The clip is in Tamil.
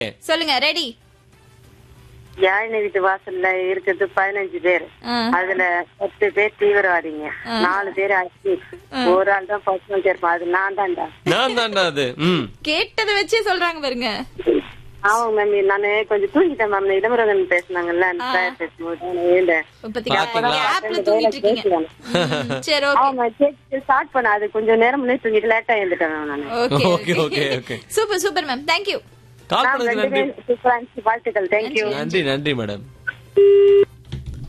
சொல்லுங்க ரெடி யாழினி வீட்டு வாசல்ல இருக்கிறது பதினஞ்சு பேர் அதுல பத்து பேர் தீவிரவாதிங்க நாலு பேர் அச்சு ஒரு ஆள் தான் பசுமன் இருப்பான் அது நான் தான்டா நான் தான்டா அது ம் கேட்டதை வச்சே சொல்றாங்க பாருங்க ஆமாங்க மேம் நானு கொஞ்சம் தூங்கிட்டேன் மேம் இளமுருகன் பேசினாங்கல்ல அந்த prayer பேசும்போது நான் எழுந்தேன் பாத்தீங்களா? ஆப்ல தூங்கிட்டு இருக்கீங்க ம், சரி ஓகே ஆமா ஸ்டார்ட் பண்ண அது கொஞ்சம் நேரம் முன்னே தூங்கிட்டு லேட்டா எழுந்துட்டேன் மேம் நானு okay Okay, okay, okay. Super super ma'am thank you call ma'am பண்ணதுக்கு ரெண்டு நன்றி பேரும் சூப்பரா இருந்துச்சு வாழ்த்துக்கள் தேங்க்யூ நன்றி நன்றி மேடம்